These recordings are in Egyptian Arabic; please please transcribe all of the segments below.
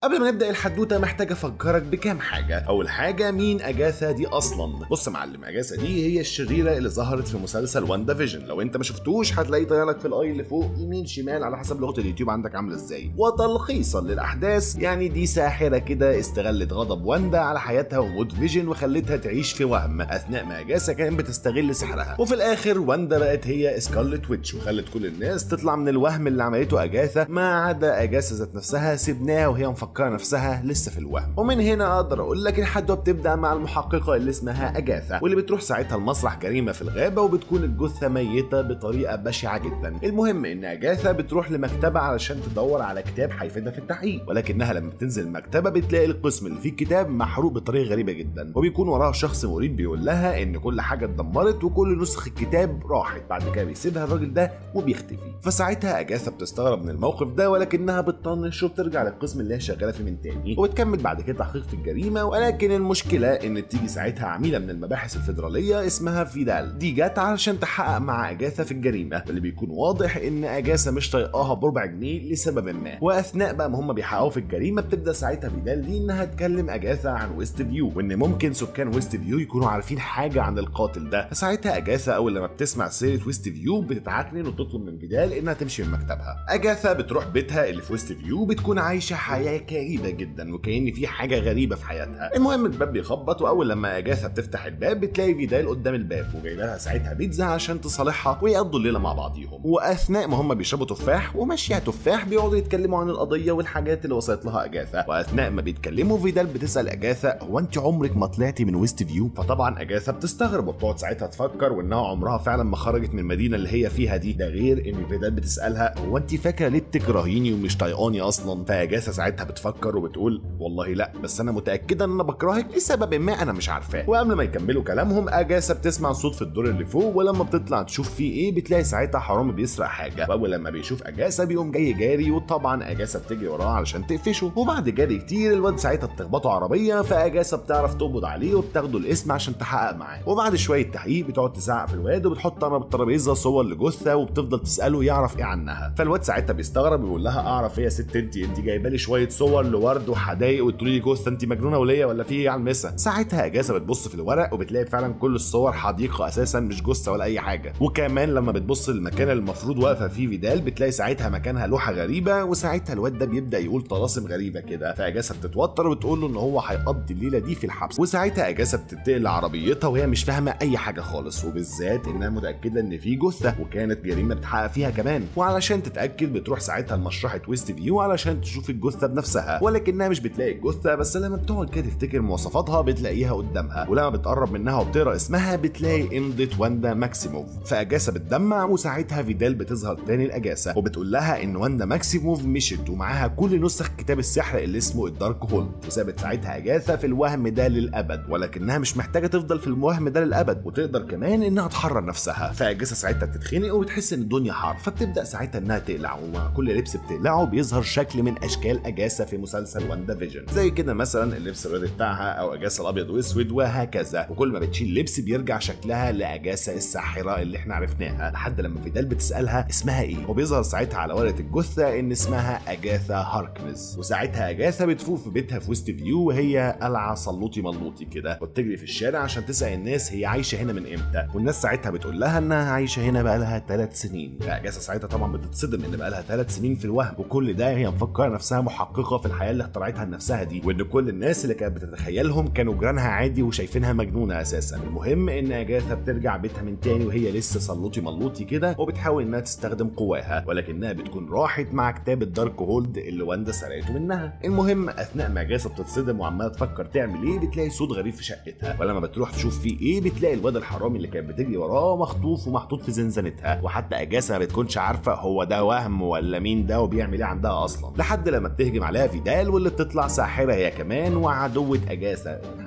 قبل ما نبدا الحدوته محتاج افكرك بكام حاجه اول حاجه مين اجاثا دي اصلا بص يا معلم اجاثا دي هي الشريره اللي ظهرت في مسلسل واندا فيجن لو انت ما شفتوش هتلاقيه طالع لك في الاي اللي فوق يمين شمال على حسب لغه اليوتيوب عندك عامله ازاي وتلخيصا للاحداث يعني دي ساحره كده استغلت غضب واندا على حياتها وموت فيجن وخلتها تعيش في وهم اثناء ما اجاثا كانت بتستغل سحرها وفي الاخر واندا بقت هي سكارلت ويتش وخلت كل الناس تطلع من الوهم اللي عملته اجاثا ما عدا اجاثا ذات نفسها سيبناها وهي مفكره نفسها لسه في الوهم ومن هنا اقدر اقول لك الحدوته بتبدا مع المحققه اللي اسمها اجاثا واللي بتروح ساعتها لمسرح جريمه في الغابه وبتكون الجثه ميته بطريقه بشعه جدا المهم ان اجاثا بتروح لمكتبه علشان تدور على كتاب هيفيدها في التحقيق ولكنها لما بتنزل المكتبه بتلاقي القسم اللي فيه الكتاب محروق بطريقه غريبه جدا وبيكون وراها شخص مريض بيقول لها ان كل حاجه اتدمرت وكل نسخ الكتاب راحت بعد كده بيسيبها الراجل ده وبيختفي فساعتها اجاثا بتستغرب من الموقف ده ولكنها بتطنش وبترجع للقسم اللي هي شغاله فيه من تاني وبتكمل بعد كده تحقيق في الجريمه ولكن المشكله ان تيجي ساعتها عميله من المباحث الفيدراليه اسمها فيدال دي جت علشان تحقق مع اجاثا في الجريمه واللي بيكون واضح ان اجاثا مش طايقاها بربع جنيه لسبب ما واثناء بقى ما هم بيحققوا في الجريمه بتبدا ساعتها فيدال دي انها تكلم اجاثا عن ويست فيو وان ممكن سكان ويست فيو يكونوا عارفين حاجه عن القاتل ده فساعتها اجاثا اول لما بتسمع سيره ويست فيو بتتعكنن وتطلب من فيدال انها تمشي من مكتبها اجاثا بتروح بيتها اللي في ويست فيو بتكون عايشه حياه كئيبه جدا وكأن في حاجه غريبه في حياتها المهم الباب بيخبط واول لما اجاثا بتفتح الباب بتلاقي فيدال قدام الباب وجايبه لها ساعتها بيتزا عشان تصالحها ويقضوا الليله مع بعضيهم واثناء ما هم بيشربوا تفاح وماشيه تفاح بيقعدوا يتكلموا عن القضيه والحاجات اللي وصلت لها اجاثا واثناء ما بيتكلموا فيدال بتسال اجاثا هو انت عمرك ما طلعتي من ويست فيو فطبعا اجاثا بتستغرب وبتقعد ساعتها تفكر وانها عمرها فعلا ما خرجت من المدينه اللي هي فيها دي ده غير ان فيدال بتسالها هو انت فاكره ليه بتكرهيني ومش طايقاني اصلا فاجاثا ساعتها بتفكر وبتقول والله لا بس انا متاكده ان انا بكرهك لسبب ما انا مش عارفاه وقبل ما يكملوا كلامهم اجاثا بتسمع صوت في الدور اللي فوق ولما بتطلع تشوف فيه ايه بتلاقي ساعتها حرامي بيسرق حاجه واول لما بيشوف اجاثا بيقوم جاي جاري وطبعا اجاثا بتجري وراه علشان تقفشه وبعد جري كتير الواد ساعتها بتخبطه عربيه فاجاثا بتعرف تقبض عليه وبتاخده الاسم عشان تحقق معاه وبعد شويه تحقيق بتقعد تزعق في الواد وبتحط على الترابيزه صور لجثه وبتفضل تساله يعرف ايه عنها فالواد ساعتها بيستغرب ويقول لها اعرف ايه يا ست انت انت جايبه لي شويه صور لورد وحدايق وتقولي لي جثه انت مجنونه وليا ولا في ايه على المسا ساعتها اجازه بتبص في الورق وبتلاقي فعلا كل الصور حديقه اساسا مش جثه ولا اي حاجه وكمان لما بتبص للمكان اللي المفروض واقفه فيه فيدال بتلاقي ساعتها مكانها لوحه غريبه وساعتها الواد ده بيبدا يقول طلاسم غريبه كده فاجازه بتتوتر وبتقول له ان هو هيقضي الليله دي في الحبس وساعتها اجازه بتنتقل لعربيتها وهي مش فاهمه اي حاجه خالص وبالذات انها متاكده ان في جثه وكانت جريمه بتحقق فيها كمان وعلشان تتاكد بتروح ساعتها لمشرحه ويست فيو علشان تشوف الجثه بنفسها ولكنها مش بتلاقي الجثه بس لما بتقعد كده تفتكر مواصفاتها بتلاقيها قدامها ولما بتقرب منها وبتقرا اسمها بتلاقي امضه واندا ماكسيموف فاجاسا بتدمع وساعتها فيدال بتظهر تاني لاجاسا وبتقول لها ان واندا ماكسيموف مشت ومعاها كل نسخ كتاب السحر اللي اسمه الدارك هولد وسابت ساعتها اجاثا في الوهم ده للابد ولكنها مش محتاجه تفضل في الوهم ده للابد وتقدر كمان انها تحرر نفسها فاجاسا ساعتها بتتخنق وبتحس ان الدنيا حر فبتبدا ساعتها انها تقلع ومع كل لبس بتقلعه بيظهر شكل من اشكال اجاسا في مسلسل واندا فيجن زي كده مثلا اللبس الرياضي بتاعها او اجاسا الابيض واسود وهكذا وكل ما بتشيل لبس بيرجع شكلها لاجاسا الساحره اللي احنا عرفناها لحد لما فيدال بتسالها اسمها ايه وبيظهر ساعتها على ورقه الجثه ان اسمها اجاثا هاركنز وساعتها اجاثا بتفوق في بيتها في ويست فيو وهي قلعه صلوطي ملوطي كده وبتجري في الشارع عشان تسال الناس هي عايشه هنا من امتى والناس ساعتها بتقول لها انها عايشه هنا بقالها ثلاث سنين فاجاثا ساعتها طبعا بتتصدم ان بقالها ثلاث سنين في الوهم وكل ده هي مفكره نفسها محققه في الحياه اللي اخترعتها لنفسها دي وان كل الناس اللي كانت بتتخيلهم كانوا جيرانها عادي وشايفينها مجنونه اساسا المهم ان اجاثا بترجع بيتها من تاني وهي لسه صلوطي ملوطي كده وبتحاول انها تستخدم قواها ولكنها بتكون راحت مع كتاب الدارك هولد اللي واندا سرقته منها المهم اثناء ما اجاثا بتتصدم وعماله تفكر تعمل ايه بتلاقي صوت غريب في شقتها ولما بتروح تشوف فيه ايه بتلاقي الواد الحرامي اللي كانت بتجري وراه مخطوف ومحطوط في زنزانتها وحتى اجاثا ما بتكونش عارفه هو ده وهم ولا مين ده وبيعمل ايه عندها اصلا لحد لما بتهجم عليها فيدال واللي بتطلع ساحره هي كمان وعدوه اجاثا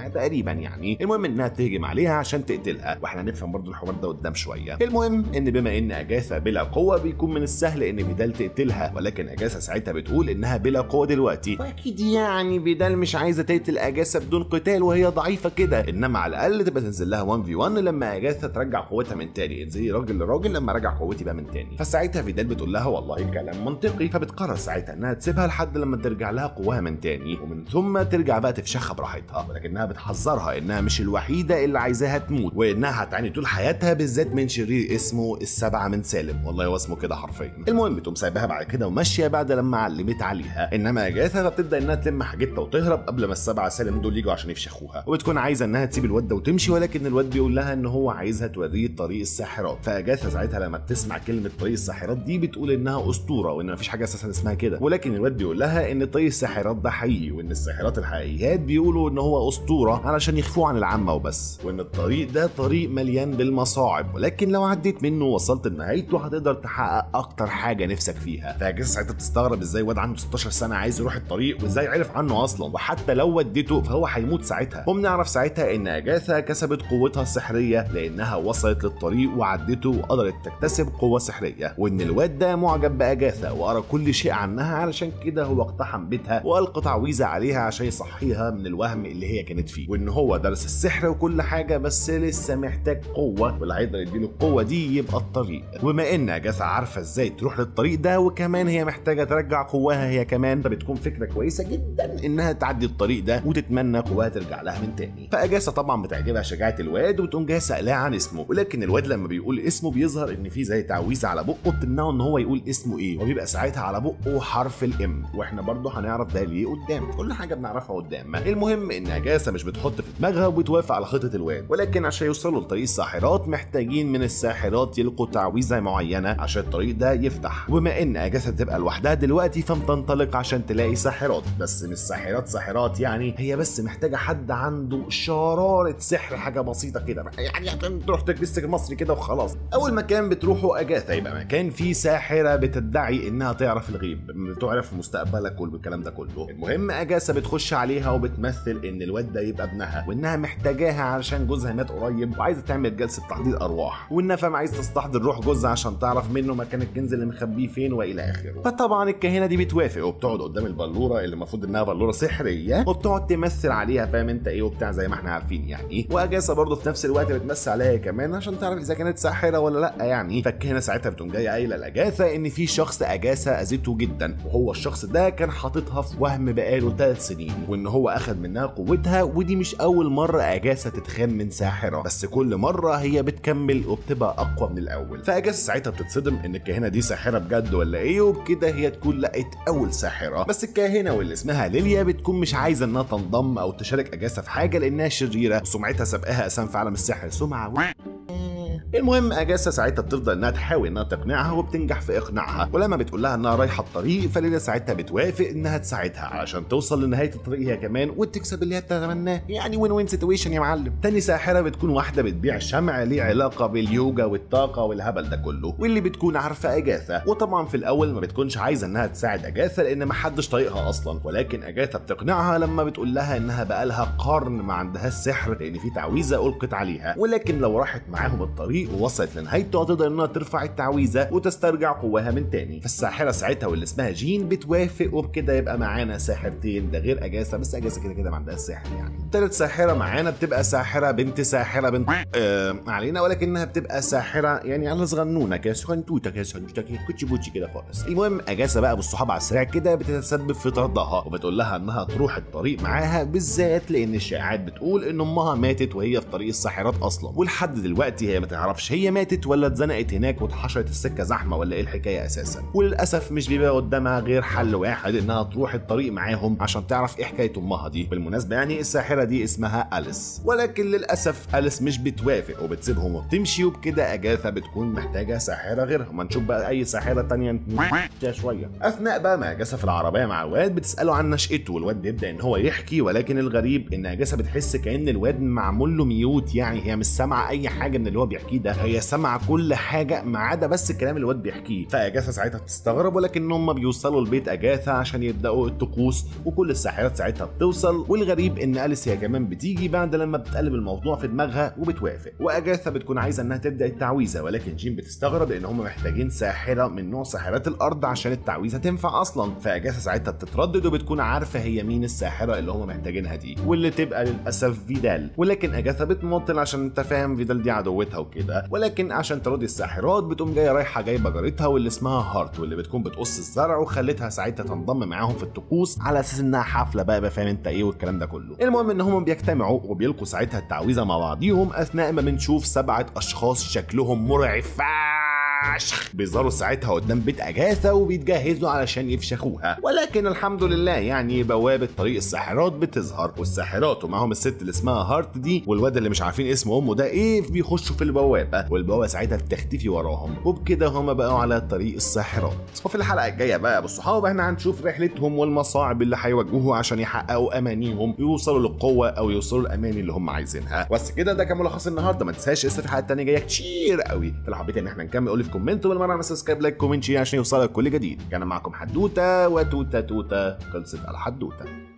تقريبا يعني المهم انها تهجم عليها عشان تقتلها واحنا هنفهم برضو الحوار ده قدام شويه المهم ان بما ان اجاثا بلا قوه بيكون من السهل ان فيدال تقتلها ولكن اجاثا ساعتها بتقول انها بلا قوه دلوقتي واكيد يعني فيدال مش عايزه تقتل اجاثا بدون قتال وهي ضعيفه كده انما على الاقل تبقى تنزل لها 1 في 1 لما اجاثا ترجع قوتها من تاني انزلي راجل لراجل لما رجع قوتي بقى من تاني فساعتها فيدال بتقول لها والله الكلام منطقي فبتقرر ساعتها انها تسيبها لحد لما ترجع لها قواها من تاني ومن ثم ترجع بقى تفشخها براحتها ولكنها بتحذرها انها مش الوحيده اللي عايزاها تموت وانها هتعاني طول حياتها بالذات من شرير اسمه السبعه من سالم والله هو اسمه كده حرفيا المهم بتقوم سايباها بعد كده وماشيه بعد لما علمت عليها انما اجاثا فبتبدا انها تلم حاجتها وتهرب قبل ما السبعه سالم دول يجوا عشان يفشخوها وبتكون عايزه انها تسيب الواد ده وتمشي ولكن الواد بيقول لها ان هو عايزها توريه طريق الساحرات فاجاثا ساعتها لما تسمع كلمه طريق الساحرات دي بتقول انها اسطوره وان مفيش حاجه اساسا اسمها كده ولكن الواد بيقول لها ان طريق الساحرات ده حقيقي وان الساحرات الحقيقيات بيقولوا ان هو اسطوره علشان يخفوه عن العامه وبس وان الطريق ده طريق مليان بالمصاعب ولكن لو عديت منه ووصلت لنهايته هتقدر تحقق اكتر حاجه نفسك فيها فاجاثا ساعتها بتستغرب ازاي واد عنده 16 سنه عايز يروح الطريق وازاي عرف عنه اصلا وحتى لو وديته فهو هيموت ساعتها وبنعرف ساعتها ان اجاثا كسبت قوتها السحريه لانها وصلت للطريق وعدته وقدرت تكتسب قوه سحريه وان الواد ده معجب باجاثا وقرا كل شيء عنها علشان كده هو اقتحم بيتها والقى تعويذه عليها عشان يصحيها من الوهم اللي هي كانت فيه وان هو درس السحر وكل حاجه بس لسه محتاج قوه واللي هيقدر يديله القوه دي يبقى الطريق وبما ان اجاثا عارفه ازاي تروح للطريق ده وكمان هي محتاجه ترجع قواها هي كمان فبتكون فكره كويسه جدا انها تعدي الطريق ده وتتمنى قواها ترجع لها من تاني فاجاثا طبعا بتعجبها شجاعه الواد وتقوم جايه سالاه عن اسمه ولكن الواد لما بيقول اسمه بيظهر ان في زي تعويذه على بقه بتمنعه ان هو يقول اسمه ايه وبيبقى ساعتها على بقه حرف الام واحنا برضه هنعرف ده ليه قدام كل حاجه بنعرفها قدام المهم ان اجاسا مش بتحط في دماغها وبتوافق على خطه الواد ولكن عشان يوصلوا لطريق الساحرات محتاجين من الساحرات يلقوا تعويذه معينه عشان الطريق ده يفتح وبما ان اجاسا تبقى لوحدها دلوقتي فبتنطلق عشان تلاقي ساحرات بس مش ساحرات ساحرات يعني هي بس محتاجه حد عنده شراره سحر حاجه بسيطه كده يعني عشان تروح تكبس المصري كده وخلاص اول مكان بتروحوا اجاثا يبقى مكان فيه ساحره بتدعي انها تعرف الغيب بتعرف مستقبلك والكلام ده كله المهم اجاسا بتخش عليها وبتمثل ان الواد ده يبقى ابنها وانها محتاجاها علشان جوزها مات قريب وعايزه تعمل جلسه تحضير ارواح وانها فاهم عايز تستحضر روح جوزها عشان تعرف منه مكان الكنز اللي مخبيه فين والى اخره فطبعا الكاهنه دي بتوافق وبتقعد قدام البلوره اللي المفروض انها بلوره سحريه وبتقعد تمثل عليها فاهم انت ايه وبتاع زي ما احنا عارفين يعني واجاسا برضه في نفس الوقت بتمثل عليها كمان عشان تعرف اذا كانت ساحره ولا لا يعني فالكاهنه ساعتها بتقوم جايه قايله لاجاثا ان في شخص اجاسا اذته جدا وهو الشخص ده كان حاططها في وهم بقاله ثلاث سنين وان هو اخذ منها قوتها ودي مش اول مره اجاسا تتخان من ساحره بس كل مره هي بتكمل وبتبقى اقوى من الاول فاجاسا ساعتها بتتصدم ان الكاهنه دي ساحره بجد ولا ايه وبكده هي تكون لقت اول ساحره بس الكاهنه واللي اسمها ليليا بتكون مش عايزه انها تنضم او تشارك اجاسا في حاجه لانها شريره وسمعتها سابقاها اساسا في عالم السحر سمعه المهم اجاسا ساعتها بتفضل انها تحاول انها تقنعها وبتنجح في اقناعها ولما بتقول لها انها رايحه الطريق فليلى ساعتها بتوافق انها تساعدها علشان توصل لنهايه الطريق هي كمان وتكسب اللي هي بتتمناه يعني وين وين سيتويشن يا معلم تاني ساحره بتكون واحده بتبيع شمع ليه علاقه باليوجا والطاقه والهبل ده كله واللي بتكون عارفه اجاثا وطبعا في الاول ما بتكونش عايزه انها تساعد اجاثا لان ما حدش طايقها اصلا ولكن اجاثا بتقنعها لما بتقول لها انها بقالها قرن ما عندهاش سحر لان في تعويذه القت عليها ولكن لو راحت معاهم الطريق ووصلت لنهايته هتقدر انها ترفع التعويذه وتسترجع قواها من تاني فالساحره ساعتها واللي اسمها جين بتوافق وبكده يبقى معانا ساحرتين ده غير اجاسا بس اجاسا كده كده ما عندهاش سحر يعني تالت ساحره معانا بتبقى ساحره بنت ساحره بنت آه علينا ولكنها بتبقى ساحره يعني على صغنونه كده صغنطوطه كده صغنطوطه كده كوتشي بوتشي كده خالص المهم اجاسا بقى بالصحاب على السريع كده بتتسبب في طردها وبتقول لها انها تروح الطريق معاها بالذات لان الشائعات بتقول ان امها ماتت وهي في طريق الساحرات اصلا ولحد دلوقتي هي ما تعرفش هي ماتت ولا اتزنقت هناك واتحشرت السكه زحمه ولا ايه الحكايه اساسا وللاسف مش بيبقى قدامها غير حل واحد انها تروح الطريق معاهم عشان تعرف ايه حكايه امها دي بالمناسبه يعني الساحره دي اسمها اليس ولكن للاسف اليس مش بتوافق وبتسيبهم وبتمشي وبكده اجاثا بتكون محتاجه ساحره غيرها ما نشوف بقى اي ساحره تانية فيها شويه اثناء بقى ما اجاثا في العربيه مع الواد بتساله عن نشأته والواد بيبدا ان هو يحكي ولكن الغريب ان اجاثا بتحس كان الواد معمول له ميوت يعني هي مش سامعه اي حاجه من اللي هو بيحكيه ده هي سامعه كل حاجه ما عدا بس الكلام اللي الواد بيحكيه فاجاثا ساعتها بتستغرب ولكن هم بيوصلوا لبيت اجاثا عشان يبداوا الطقوس وكل الساحرات ساعتها بتوصل والغريب ان اليس هي كمان بتيجي بعد لما بتقلب الموضوع في دماغها وبتوافق واجاثا بتكون عايزه انها تبدا التعويذه ولكن جين بتستغرب لان هم محتاجين ساحره من نوع ساحرات الارض عشان التعويذه تنفع اصلا فاجاثا ساعتها بتتردد وبتكون عارفه هي مين الساحره اللي هم محتاجينها دي واللي تبقى للاسف فيدال ولكن اجاثا بتمطل عشان انت فاهم فيدال دي عدوتها وكده ولكن عشان تراضي الساحرات بتقوم جايه رايحه جايبه جارتها واللي اسمها هارت واللي بتكون بتقص الزرع وخلتها ساعتها تنضم معاهم في الطقوس على اساس انها حفله بقى بقى فاهم انت ايه والكلام ده كله المهم ان هم بيجتمعوا وبيلقوا ساعتها التعويذه مع بعضيهم اثناء ما بنشوف سبعه اشخاص شكلهم مرعب فشخ بيظهروا ساعتها قدام بيت اجاثا وبيتجهزوا علشان يفشخوها ولكن الحمد لله يعني بوابه طريق الساحرات بتظهر والساحرات ومعاهم الست اللي اسمها هارت دي والواد اللي مش عارفين اسم امه ده ايه بيخشوا في البوابه والبوابه ساعتها بتختفي وراهم وبكده هم بقوا على طريق الساحرات وفي الحلقه الجايه بقى بالصحاب احنا هنشوف رحلتهم والمصاعب اللي هيواجهوها عشان يحققوا امانيهم ويوصلوا للقوه او يوصلوا الاماني اللي هم عايزينها بس كده ده كان ملخص النهارده ما تنساش لسه في حلقات تانية جايه كتير قوي فلو حبيت ان احنا نكمل قول لي في كومنت وبالمره اعمل سبسكرايب لايك كومنت شير عشان يوصلك كل جديد كان معاكم حدوته وتوته توته خلصت الحدوته